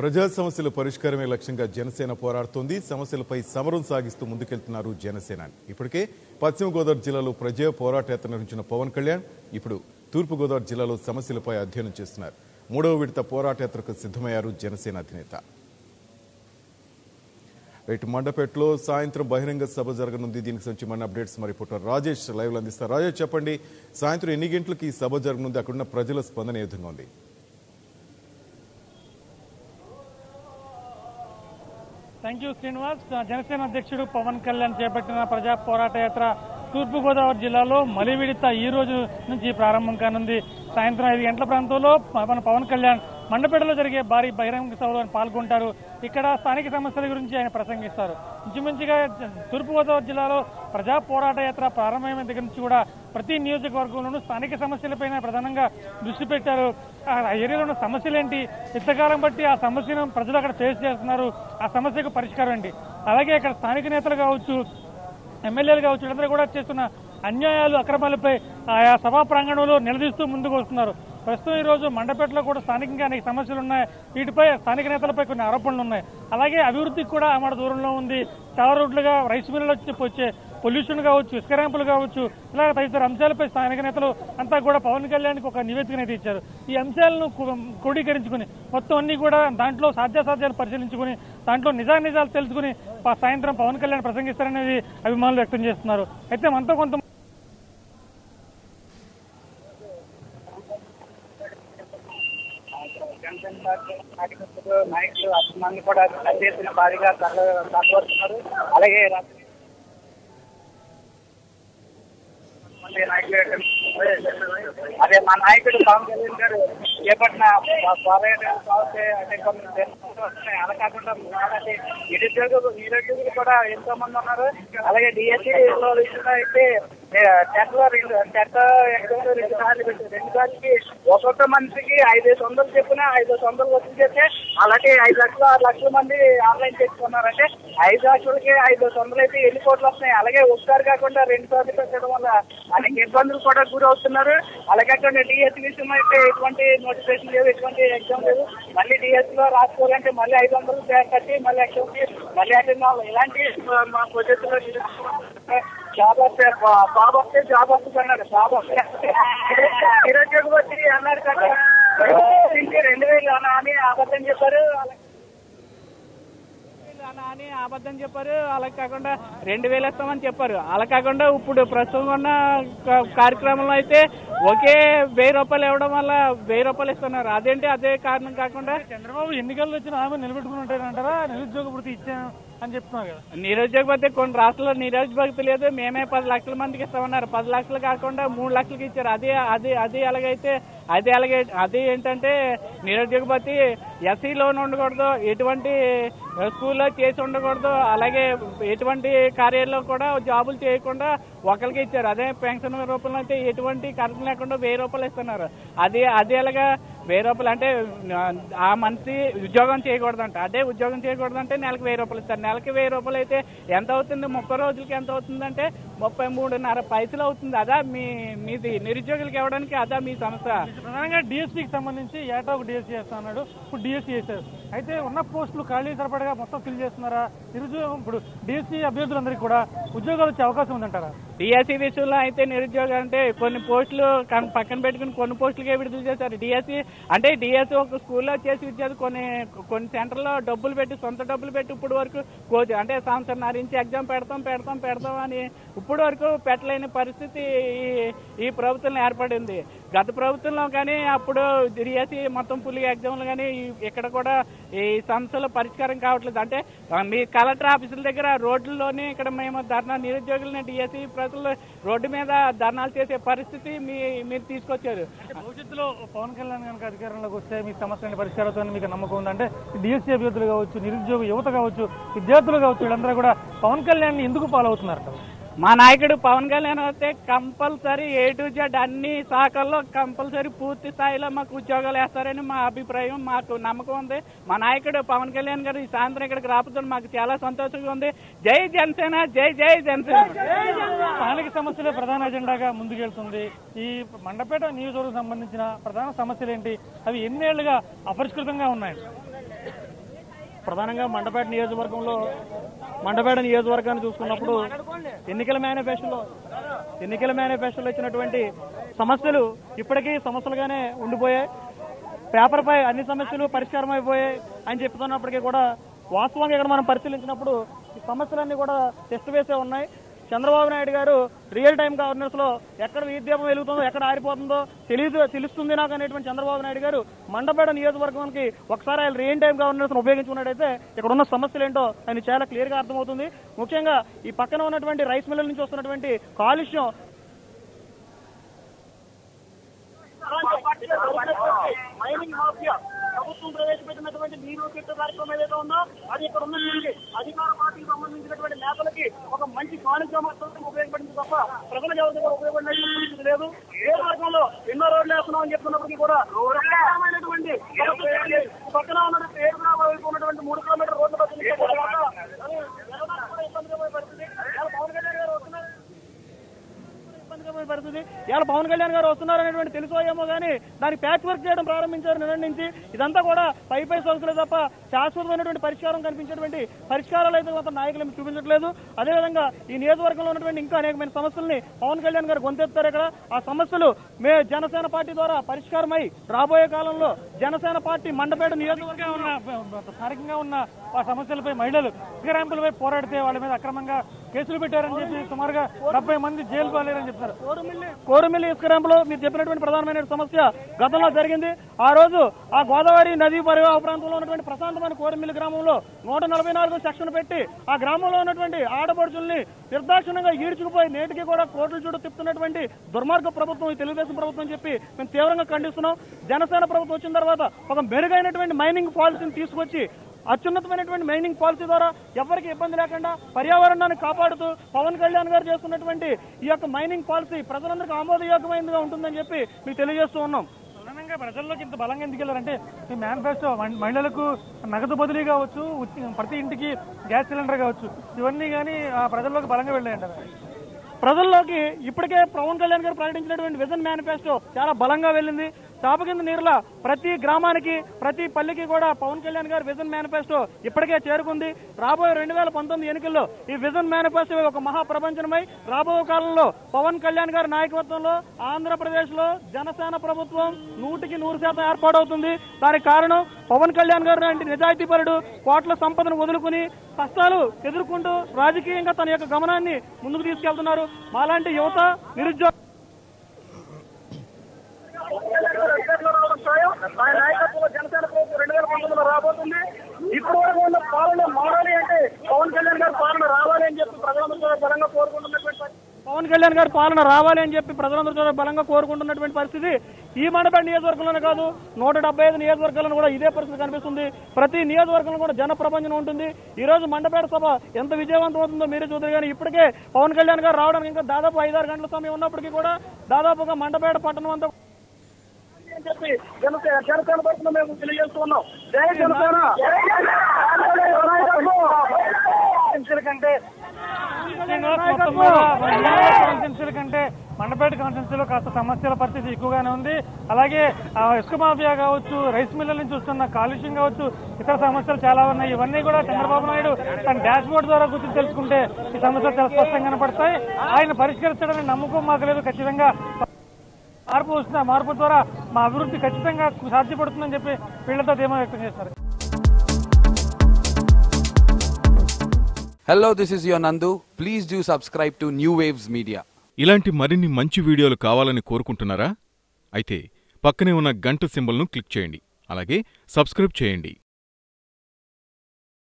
ప్రజా సమస్యల పరిష్కారమే లక్ష్యంగా జనసేన పోరాడుతోంది సమస్యలపై సమరం సాగిస్తూ ముందుకెళ్తున్నారు జనసేన ఇప్పటికే పశ్చిమ గోదావరి జిల్లాలో ప్రజా పోరాట యాత్ర నిర్వహించిన పవన్ కళ్యాణ్ ఇప్పుడు తూర్పు గోదావరి జిల్లాలో సమస్యలపై అధ్యయనం చేస్తున్నారు మూడవ విడత పోరాట యాత్రకు సిద్ధమయ్యారు జనసేన అధినేత రైట్ మండపేటలో సాయంత్రం బహిరంగ సభ జరగనుంది దీనికి సంబంధించి మన అప్డేట్స్ మరి రిపోర్టర్ రాజేష్ లైవ్ లో అందిస్తారు రాజేష్ చెప్పండి సాయంత్రం ఎన్ని గంటలకు ఈ సభ జరగనుంది అక్కడున్న ప్రజల స్పందన ఏ విధంగా ఉంది థ్యాంక్ యూ శ్రీనివాస్ జనసేన అధ్యక్షుడు పవన్ కళ్యాణ్ చేపట్టిన ప్రజా పోరాట యాత్ర తూర్పుగోదావరి జిల్లాలో మలివిడిత ఈ రోజు నుంచి ప్రారంభం కానుంది సాయంత్రం ఐదు గంటల ప్రాంతంలో మన పవన్ కళ్యాణ్ మండపేటలో జరిగే భారీ బహిరంగ సభలో ఆయన పాల్గొంటారు ఇక్కడ స్థానిక సమస్యల గురించి ఆయన ప్రసంగిస్తారు ఇంచుమించుగా తూర్పుగోదావరి జిల్లాలో ప్రజా పోరాట యాత్ర ప్రారంభమైన దగ్గర నుంచి కూడా ప్రతి నియోజకవర్గంలోనూ స్థానిక సమస్యలపైన ప్రధానంగా దృష్టి పెట్టారు ఆ ఏరియాలో ఉన్న సమస్యలు ఏంటి ఇంతకాలం బట్టి ఆ సమస్యను ప్రజలు అక్కడ ఫేస్ చేస్తున్నారు ఆ సమస్యకు పరిష్కారం ఏంటి అలాగే అక్కడ స్థానిక నేతలు కావచ్చు ఎమ్మెల్యేలు కావచ్చు వీళ్ళందరూ కూడా చేస్తున్న అన్యాయాలు అక్రమాలపై ఆయా సభా ప్రాంగణంలో నిలదీస్తూ ముందుకు వస్తున్నారు ప్రస్తుతం ఈ రోజు మండపేటలో కూడా స్థానికంగా అనేక సమస్యలు ఉన్నాయి వీటిపై స్థానిక నేతలపై కొన్ని ఆరోపణలు ఉన్నాయి అలాగే అభివృద్ధికి కూడా ఆమెడ దూరంలో ఉంది చాలా రోడ్లుగా రైస్ మిల్లులు వచ్చి వచ్చే పొల్యూషన్ కావచ్చు ఇసుక ర్యాంపులు కావచ్చు ఇలా తదితర అంశాలపై స్థానిక నేతలు అంతా కూడా పవన్ కళ్యాణ్కి ఒక నివేదికను అయితే ఇచ్చారు ఈ అంశాలను కు- క్రోడీకరించుకుని మొత్తం అన్ని కూడా దాంట్లో సాధ్యాసాధ్యాలు పరిశీలించుకుని దాంట్లో నిజానిజాలు తెలుసుకుని ప- సాయంత్రం పవన్ కళ్యాణ్ ప్రసంగిస్తారనేది అభిమానులు వ్యక్తం చేస్తున్నారు అయితే మనతో కొంత జనసేన పార్టీ కార్యకర్తలు నాయకులు అభిమానులు కూడా పెద్ద ఎత్తున భారీగా తరలివస్తున్నారు అలాగే రాత్రి మంది నాయకులు ఇక్కడ అదే మా నాయకుడు పవన్ కళ్యాణ్ గారు చేపట్టిన పోరాటం కావచ్చు అంటే కొన్ని నిర్ణయాలు వస్తున్నాయి. అలా కాకుండా అలాంటి నిరుద్యోగులు నిరుద్యోగులు కూడా ఎంతో మంది ఉన్నారు అలాగే డిఎస్సీ లో విషయంలో అయితే టెట్ లో రెండు టెట్ ఎగ్జామ్ లో రెండు సార్లు పెట్టారు రెండు సార్లకి ఒక్కొక్క మనిషికి ఐదు వందలు చెప్పిన ఐదు వందలు వచ్చి చెప్తే అలాగే ఐదు లక్షలు ఆరు లక్షల మంది ఆన్లైన్ చేసుకున్నారంటే ఐదు లక్షలకి ఐదు వందలు అయితే ఎన్ని కోట్లు వస్తున్నాయి అలాగే ఒకసారి కాకుండా రెండు సార్లు పెట్టడం వల్ల అనేక ఇబ్బందులు కూడా గురి అవుతున్నారు అలాగే అక్కడ డిఎస్సీ విషయం అయితే ఎటువంటి నోటిఫికేషన్ లేవు ఎటువంటి ఎగ్జామ్ లేదు మళ్ళీ డిఎస్సీ లో రాసుకోవాలంటే మళ్ళీ ఐదు వందలు కట్టి మళ్ళీ ఎగ్జామ్ కి మళ్ళీ అటెండ్ అవ్వాలి ఇలాంటి ఆ, మా ప్రాజెక్టులో జాబ్ వస్తే బా- బాబు వస్తే జాబ్ వస్తుంది అన్నాడు బాబు వస్తే నిరుద్యోగం వచ్చి అన్నాడు కదా రెండు వేలు అన్నా అని అబద్ధం చెప్పారు అలాగే అలా అని అబద్ధం చెప్పారు అలా కాకుండా రెండు వేలు ఇస్తామని చెప్పారు అలా కాకుండా ఇప్పుడు ప్రస్తుతం ఉన్న క- కార్యక్రమంలో అయితే ఒకే వెయ్యి రూపాయలు ఇవ్వడం వల్ల వెయ్యి రూపాయలు ఇస్తున్నారు అదేంటి అదే కారణం కాకుండా చంద్రబాబు ఎన్నికల్లో వచ్చిన ఆమె నిలబెట్టుకుని ఉంటారంటారా నిరుద్యోగ వృత్తి ఇచ్చాను అని చెప్తున్నారు కదా నిరుద్యోగ భత్య కొన్ని రాష్ట్రాల్లో నిరుద్యోగత లేదు మేమే పది లక్షల మందికి ఇస్తామన్నారు పది లక్షలు కాకుండా మూడు లక్షలకి ఇచ్చారు అదే అదే అది ఎలాగైతే అది అలాగే అది ఏంటంటే నిరుద్యోగ భత్తి ఎస్సీ లోన్ ఉండకూడదు ఎటువంటి స్కూల్లో చేసి ఉండకూడదు అలాగే ఎటువంటి కార్యాలయంలో కూడా జాబులు చేయకుండా ఒకరికి ఇచ్చారు అదే పెన్షన్ రూపంలో అయితే ఎటువంటి ఖర్చు లేకుండా వెయ్యి రూపాయలు ఇస్తున్నారు అది అది ఎలాగా వెయ్యి రూపాయలు అంటే ఆ మనిషి ఉద్యోగం చేయకూడదంట అదే ఉద్యోగం చేయకూడదంటే నెలకు వెయ్యి రూపాయలు ఇస్తారు నెలకి వెయ్యి రూపాయలు అయితే ఎంత అవుతుంది ముప్పై రోజులకి ఎంత అవుతుందంటే ముప్పై మూడున్నర పైసలు అవుతుంది అదా మీ మీది నిరుద్యోగులకి ఇవ్వడానికి అదా మీ సమస్య ప్రధానంగా డిఎస్సీకి సంబంధించి ఏటా ఒక డిఎస్సీ చేస్తా అన్నాడు ఇప్పుడు డిఎస్సీ చేశారు అయితే ఉన్న పోస్టులు ఖాళీ సరిపడగా మొత్తం ఫిల్ చేస్తున్నారా నిరుద్యోగం ఇప్పుడు డిఎస్సీ అభ్యర్థులందరికీ కూడా ఉద్యోగాలు వచ్చే అవకాశం ఉందంటారా డిఎస్సి విషయంలో అయితే నిరుద్యోగం అంటే కొన్ని పోస్టులు కన్- పక్కన పెట్టుకుని కొన్ని పోస్టులకే విడుదల చేశారు డిఎస్సి అంటే డిఎస్సి ఒక స్కూల్లో చేసి విద్యార్థి కొన్ని కొన్ని సెంటర్లో డబ్బులు పెట్టి సొంత డబ్బులు పెట్టి ఇప్పుడు వరకు కోచ్ అంటే సంవత్సరం నరించి ఎగ్జామ్ పెడతాం పెడతాం పెడతాం అని ఇప్పుడు వరకు పెట్టలేని పరిస్థితి ఈ- ఈ ప్రభుత్వంలో ఏర్పడింది గత ప్రభుత్వంలో కానీ అప్పుడు డిఎస్సి మొత్తం పులిగా ఎగ్జామ్లు కానీ ఈ- ఇక్కడ కూడా ఈ సమస్యల పరిష్కారం కావట్లేదు అంటే ఆ, మీ కలెక్టర్ ఆఫీసుల దగ్గర రోడ్లలోనే ఇక్కడ మేము ధర్నా నిరుద్యోగులని డిఎస్సి ప్రజలు రోడ్డు మీద ధర్నాలు చేసే పరిస్థితి మీ మీరు తీసుకొచ్చారు అంటే భవిష్యత్తులో పవన్ కళ్యాణ్ కనుక అధికారంలోకి వస్తే మీ సమస్యలను పరిష్కారం మీకు నమ్మకం ఉందంటే డిఎస్సీ అభ్యర్థులు కావచ్చు నిరుద్యోగ యువత కావచ్చు విద్యార్థులు కావచ్చు వీళ్ళందరూ కూడా పవన్ కళ్యాణ్ ఎందుకు ఫాలో అవుతున్నారట మా నాయకుడు పవన్ కళ్యాణ్ అయితే కంపల్సరీ ఏ టు జెడ్ అన్ని శాఖల్లో కంపల్సరీ పూర్తి స్థాయిలో మాకు ఉద్యోగాలు వేస్తారని మా అభిప్రాయం మాకు నమ్మకం ఉంది మా నాయకుడు పవన్ కళ్యాణ్ గారు ఈ సాయంత్రం ఇక్కడికి రాపుతుంది మాకు చాలా సంతోషంగా ఉంది జై జనసేన జై జై జనసేన స్థానిక సమస్యలే ప్రధాన ఎజెండాగా ముందుకెళ్తుంది ఈ మండపేట నియోజకవర్గం సంబంధించిన ప్రధాన సమస్యలు ఏంటి అవి ఎన్నేళ్లుగా అపరిష్కృతంగా ఉన్నాయి ప్రధానంగా మండపేట నియోజకవర్గంలో మండపేట నియోజకవర్గాన్ని చూసుకున్నప్పుడు ఎన్నికల మేనిఫెస్టోలో ఎన్నికల మేనిఫెస్టోలో ఇచ్చినటువంటి సమస్యలు ఇప్పటికీ సమస్యలుగానే ఉండిపోయాయి పేపర్పై అన్ని సమస్యలు పరిష్కారం అయిపోయాయి అని చెప్తున్నప్పటికీ కూడా వాస్తవంగా ఇక్కడ మనం పరిశీలించినప్పుడు ఈ సమస్యలన్నీ కూడా టెస్ట్ వేసే ఉన్నాయి చంద్రబాబు నాయుడు గారు రియల్ టైం గవర్నెన్స్ లో ఎక్కడ విద్యాపం వెలుగుతుందో ఎక్కడ ఆరిపోతుందో తెలియదు తెలుస్తుంది నాకు అనేటువంటి చంద్రబాబు నాయుడు గారు మండపేట నియోజకవర్గానికి ఒకసారి ఆయన రియల్ టైం గవర్నెన్స్ ఉపయోగించుకున్నట్టయితే ఇక్కడ ఉన్న సమస్యలు ఏంటో ఆయన చాలా క్లియర్ గా అర్థమవుతుంది ముఖ్యంగా ఈ పక్కన ఉన్నటువంటి రైస్ మిల్లల నుంచి వస్తున్నటువంటి కాలుష్యం మైనింగ్ మాఫియా ప్రభుత్వం ప్రవేశపెట్టినటువంటి నీరు చెట్టు కార్యక్రమం ఏదైతే ఉందో అది ఇక్కడ ఉన్నటువంటి అధికార పార్టీకి సంబంధించినటువంటి నేతలకి ఒక మంచి కానుక మాత్రం ఉపయోగపడింది తప్ప ప్రజలకు ఎవరి దగ్గర ఉపయోగపడినటువంటి లేదు ఏ మార్గంలో ఎన్నో రోడ్లు వేస్తున్నాం అని చెప్తున్నప్పటికీ కూడా ప్రధానమైనటువంటి సమస్య పక్కన ఉన్నటువంటి ఏడు గ్రామాల వైపు ఉన్నటువంటి మూడు కిలోమీటర్ రోడ్ల పక్కన తర్వాత అది వెళ్ళడానికి కూడా ఇబ్బందిగా పోయే పరిస్థితి ఇవాళ పవన్ కళ్యాణ్ గారు వస్తున్నారు ఇబ్బందికరమైన పరిస్థితి ఇవాళ పవన్ కళ్యాణ్ గారు వస్తున్నారు అనేటువంటి తెలుసో ఏమో కానీ దాన్ని ప్యాచ్ వర్క్ చేయడం ప్రారంభించారు నిన్న నుంచి ఇదంతా కూడా పై పై సొగసులే తప్ప శాశ్వతమైనటువంటి పరిష్కారం కనిపించేటువంటి పరిష్కారాలు అయితే మాత్రం నాయకులు ఏమీ చూపించట్లేదు అదేవిధంగా ఈ నియోజకవర్గంలో ఉన్నటువంటి ఇంకా అనేకమైన సమస్యల్ని పవన్ కళ్యాణ్ గారు గొంతెత్తారు ఇక్కడ ఆ సమస్యలు మే జనసేన పార్టీ ద్వారా పరిష్కారమై రాబోయే కాలంలో జనసేన పార్టీ మండపేట నియోజకవర్గం ఉన్న స్థానికంగా ఉన్న ఆ సమస్యలపై మహిళలు ఇసుకరాంపులపై పోరాడితే వాళ్ళ మీద అక్రమంగా కేసులు పెట్టారని చెప్పి సుమారుగా డెబ్బై మంది జైలు పాలేరని చెప్తారు కోరుమిల్లి ఇసుక ర్యాంపులో మీరు చెప్పినటువంటి ప్రధానమైన సమస్య గతంలో జరిగింది ఆ రోజు ఆ గోదావరి నదీ పరివాహ ప్రాంతంలో ఉన్నటువంటి ప్రశాంతమైన కోరుమిల్లి గ్రామంలో నూట నలభై నాలుగు సెక్షన్ పెట్టి ఆ గ్రామంలో ఉన్నటువంటి ఆడపడుచుల్ని నిర్దాక్షిణంగా ఈడ్చుకుపోయి నేటికి కూడా కోర్టుల చుట్టూ తిప్పుతున్నటువంటి దుర్మార్గ ప్రభుత్వం ఈ తెలుగుదేశం ప్రభుత్వం అని చెప్పి మేము తీవ్రంగా ఖండిస్తున్నాం జనసేన ప్రభుత్వం వచ్చిన తర్వాత ఒక మెరుగైనటువంటి మైనింగ్ పాలసీని తీసుకొచ్చి అత్యున్నతమైనటువంటి మైనింగ్ పాలసీ ద్వారా ఎవరికి ఇబ్బంది లేకుండా పర్యావరణాన్ని కాపాడుతూ పవన్ కళ్యాణ్ గారు చేస్తున్నటువంటి ఈ యొక్క మైనింగ్ పాలసీ ప్రజలందరికీ ఆమోదయోగ్యమైనదిగా ఉంటుందని చెప్పి మీకు తెలియజేస్తూ ఉన్నాం ప్రధానంగా ప్రజల్లోకి ఇంత బలంగా ఎందుకు వెళ్ళారంటే ఈ మేనిఫెస్టో మహి- మహిళలకు నగదు బదిలీ కావచ్చు ఉచి- ప్రతి ఇంటికి గ్యాస్ సిలిండర్ కావచ్చు ఇవన్నీ కానీ ఆ ప్రజల్లోకి బలంగా వెళ్ళాయంటారు ప్రజల్లోకి ఇప్పటికే పవన్ కళ్యాణ్ గారు ప్రకటించినటువంటి విజన్ మేనిఫెస్టో చాలా బలంగా వెళ్ళింది చాప కింద నీరుల ప్రతి గ్రామానికి ప్రతి పల్లెకి కూడా పవన్ కళ్యాణ్ గారు విజన్ మేనిఫెస్టో ఇప్పటికే చేరుకుంది రాబోయే రెండు వేల పంతొమ్మిది ఎన్నికల్లో ఈ విజన్ మేనిఫెస్టో ఒక మహాప్రపంచమై రాబోయే కాలంలో పవన్ కళ్యాణ్ గారి నాయకత్వంలో ఆంధ్రప్రదేశ్ లో జనసేన ప్రభుత్వం నూటికి నూరు శాతం ఏర్పాటవుతుంది దానికి కారణం పవన్ కళ్యాణ్ గారు లాంటి నిజాయితీపరుడు కోట్ల సంపదను వదులుకుని కష్టాలు ఎదుర్కొంటూ రాజకీయంగా తన యొక్క గమనాన్ని ముందుకు తీసుకెళ్తున్నారు మాలాంటి యువత నిరుద్యోగ అధికారంలో రావడం ఖాయం. ఆయన నాయకత్వంలో జనసేన ప్రభుత్వం రెండు వేల పంతొమ్మిదిలో రాబోతుంది ఇప్పుడు వరకు ఉన్న పాలన మారాలి అంటే పవన్ కళ్యాణ్ గారి పాలన రావాలి అని చెప్పి ప్రజలందరూ కూడా బలంగా కోరుకుంటున్నటువంటి పరిస్థితి. పవన్ కళ్యాణ్ గారి పాలన రావాలి అని చెప్పి ప్రజలందరూ చాలా బలంగా కోరుకుంటున్నటువంటి పరిస్థితి ఈ మండపేట నియోజకవర్గంలోనే కాదు నూట డెబ్బై ఐదు నియోజకవర్గాలను కూడా ఇదే పరిస్థితి కనిపిస్తుంది ప్రతి నియోజకవర్గంలో కూడా జన ప్రపంచం ఉంటుంది ఈ రోజు మండపేట సభ ఎంత విజయవంతం అవుతుందో మీరే చూద్దరు కానీ ఇప్పటికే పవన్ కళ్యాణ్ గారు రావడానికి ఇంకా దాదాపు ఐదారు గంటల సమయం ఉన్నప్పటికీ కూడా దాదాపుగా మండపేట పట్టణం అంతా అని చెప్పి జనసేన జనసేన తరఫున మేము తెలియజేస్తున్నాం జై జనసేన కాన్స్టిట్యూన్సీల కంటే శ్రీనివాస్ మొత్తం మీద మండపేట కాన్స్టిట్యూన్సీల కంటే మండపేట కాన్స్టిట్యూన్సీలో కాస్త సమస్యల పరిస్థితి ఎక్కువగానే ఉంది అలాగే ఆ ఇసుక మాఫియా కావచ్చు రైస్ మిల్లల నుంచి వస్తున్న కాలుష్యం కావచ్చు ఇతర సమస్యలు చాలా ఉన్నాయి ఇవన్నీ కూడా చంద్రబాబు నాయుడు తన డాష్ బోర్డ్ ద్వారా కూర్చొని తెలుసుకుంటే ఈ సమస్యలు చాలా స్పష్టంగా కనపడతాయి ఆయన పరిష్కరిస్తాడని నమ్మకం మాకు లేదు ఖచ్చితంగా మార్పు వస్తున్న మార్పు ద్వారా మా అభివృద్ధి ఖచ్చితంగా సాధ్యపడుతుందని చెప్పి వీళ్లతో ధీమా వ్యక్తం చేస్తారు Hello, this is your Nandu. Please do subscribe to New Waves Media. ఇలాంటి మరిన్ని మంచి వీడియోలు కావాలని కోరుకుంటున్నారా అయితే పక్కనే ఉన్న గంట సింబల్ను క్లిక్ చేయండి అలాగే సబ్స్క్రైబ్ చేయండి